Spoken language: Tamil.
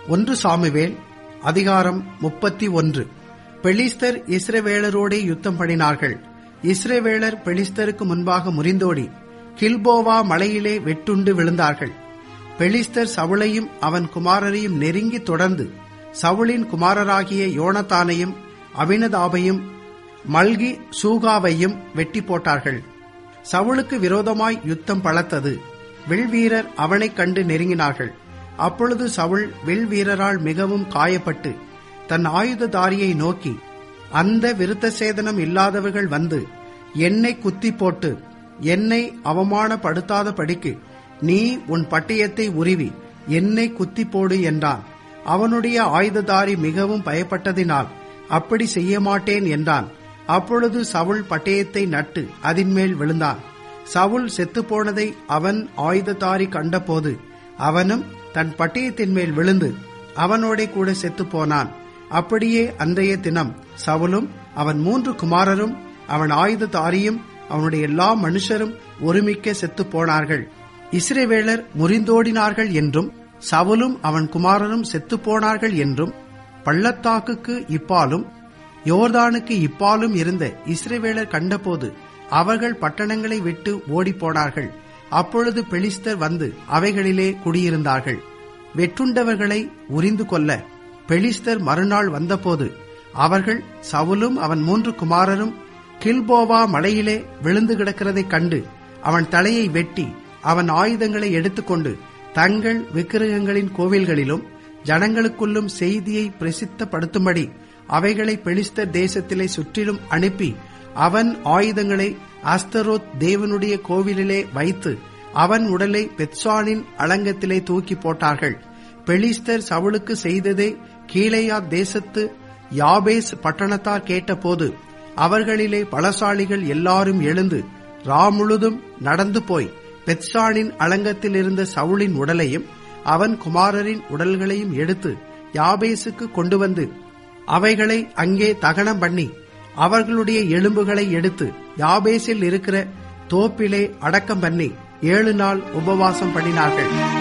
ஒன்று சாமுவேல் அதிகாரம் முப்பத்தி ஒன்று பெலிஸ்தர் இஸ்ரவேலரோடே யுத்தம் பண்ணினார்கள் இஸ்ரவேலர் பெலிஸ்தருக்கு முன்பாக முறிந்தோடி கில்போவா மலையிலே வெட்டுண்டு விழுந்தார்கள் பெலிஸ்தர் சவுளையும் அவன் குமாரரையும் நெருங்கி தொடர்ந்து சவுளின் குமாரராகிய யோனத்தானையும் அபினதாபையும் மல்கி சூகாவையும் வெட்டி போட்டார்கள் சவுளுக்கு விரோதமாய் யுத்தம் பலத்தது வில்வீரர் அவனைக் கண்டு நெருங்கினார்கள் அப்பொழுது சவுல் வில்வீரரால் மிகவும் காயப்பட்டு தன் ஆயுததாரியை நோக்கி அந்த விருத்த சேதனம் இல்லாதவர்கள் வந்து என்னை குத்தி போட்டு என்னை அவமானப்படுத்தாத படிக்கு நீ உன் பட்டயத்தை உருவி என்னை குத்தி போடு என்றான் அவனுடைய ஆயுததாரி மிகவும் பயப்பட்டதினால் அப்படி செய்ய மாட்டேன் என்றான் அப்பொழுது சவுல் பட்டயத்தை நட்டு அதின்மேல் விழுந்தான் சவுல் செத்துப்போனதை அவன் ஆயுததாரி கண்டபோது அவனும் தன் பட்டயத்தின் மேல் விழுந்து அவனோட கூட செத்துப் போனான் அப்படியே அன்றைய தினம் சவுலும் அவன் மூன்று குமாரரும் அவன் ஆயுததாரியும் அவனுடைய எல்லா மனுஷரும் ஒருமிக்க செத்துப் போனார்கள் இஸ்ரேவேலர் முறிந்தோடினார்கள் என்றும் சவுலும் அவன் குமாரரும் செத்துப் போனார்கள் என்றும் பள்ளத்தாக்குக்கு இப்பாலும் யோர்தானுக்கு இப்பாலும் இருந்த இஸ்ரேவேலர் கண்டபோது அவர்கள் பட்டணங்களை விட்டு ஓடிப்போனார்கள் அப்பொழுது பெலிஸ்தர் வந்து அவைகளிலே குடியிருந்தார்கள் வெற்றுண்டவர்களை உரிந்து கொள்ள பெலிஸ்தர் மறுநாள் வந்தபோது அவர்கள் சவுலும் அவன் மூன்று குமாரரும் கில்போவா மலையிலே விழுந்து கிடக்கிறதைக் கண்டு அவன் தலையை வெட்டி அவன் ஆயுதங்களை எடுத்துக்கொண்டு தங்கள் விக்கிரகங்களின் கோவில்களிலும் ஜனங்களுக்குள்ளும் செய்தியை பிரசித்தப்படுத்தும்படி அவைகளை பெலிஸ்தர் தேசத்திலே சுற்றிலும் அனுப்பி அவன் ஆயுதங்களை அஸ்தரோத் தேவனுடைய கோவிலிலே வைத்து அவன் உடலை பெத்சானின் அலங்கத்திலே தூக்கி போட்டார்கள் பெலிஸ்தர் சவுளுக்கு செய்ததை கீழையா தேசத்து யாபேஸ் பட்டணத்தார் கேட்டபோது அவர்களிலே பலசாலிகள் எல்லாரும் எழுந்து ராமுழுதும் நடந்து போய் பெத்சானின் அலங்கத்தில் இருந்த சவுளின் உடலையும் அவன் குமாரரின் உடல்களையும் எடுத்து யாபேசுக்கு கொண்டு வந்து அவைகளை அங்கே தகனம் பண்ணி அவர்களுடைய எலும்புகளை எடுத்து யாபேசில் இருக்கிற தோப்பிலே அடக்கம் பண்ணி ஏழு நாள் உபவாசம் பண்ணினார்கள்